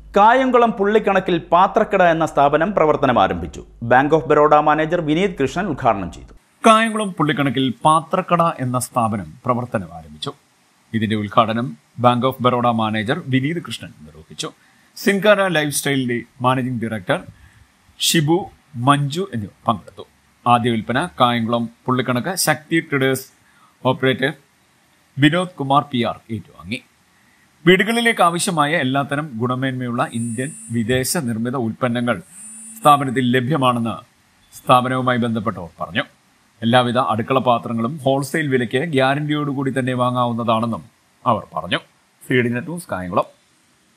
കായംകുളം പുള്ളിക്കണക്കിൽ പാത്രക്കട എന്ന സ്ഥാപനം പ്രവർത്തനം ആരംഭിച്ചു bank of Baroda manager Vineeth Krishnan ഉദ്ഘാടനം ചെയ്തു കായംകുളം പുള്ളിക്കണക്കിൽ പാത്രക്കട എന്ന സ്ഥാപനം പ്രവർത്തനം ആരംഭിച്ചു ഇതിന്റെ ഉദ്ഘാടനം bank of Baroda manager Vineeth Krishnan നിർവഹിച്ചു സിൻകാര ലൈഫ് സ്റ്റൈലിന്റെ മാനേജിംഗ് ഡയറക്ടർ ഷിബു മഞ്ജു എന്നിവർ പങ്കെടുത്തു ആദ്യ വിൽപ്പന Kayamkulam Pullikkanakku Shakthi traders operator Vinod Kumar P R ഏറ്റുവാങ്ങി വീടുകളിലേക്ക് ആവശ്യമായ എല്ലാത്തരം ഗുണമേന്മയുള്ള ഇന്ത്യൻ വിദേശ നിർമ്മിത ഉൽപ്പന്നങ്ങൾ സ്ഥാപനത്തിൽ ലഭ്യമാണെന്ന് സ്ഥാപനവുമായി ബന്ധപ്പെട്ടവർ പറഞ്ഞു എല്ലാവിധ അടുക്കള പാത്രങ്ങളും ഹോൾസെയിൽ വിലയ്ക്ക് ഗ്യാരണ്ടിയോടുകൂടി തന്നെ വാങ്ങാവുന്നതാണെന്നും അവർ പറഞ്ഞു C D net news Kayamkulam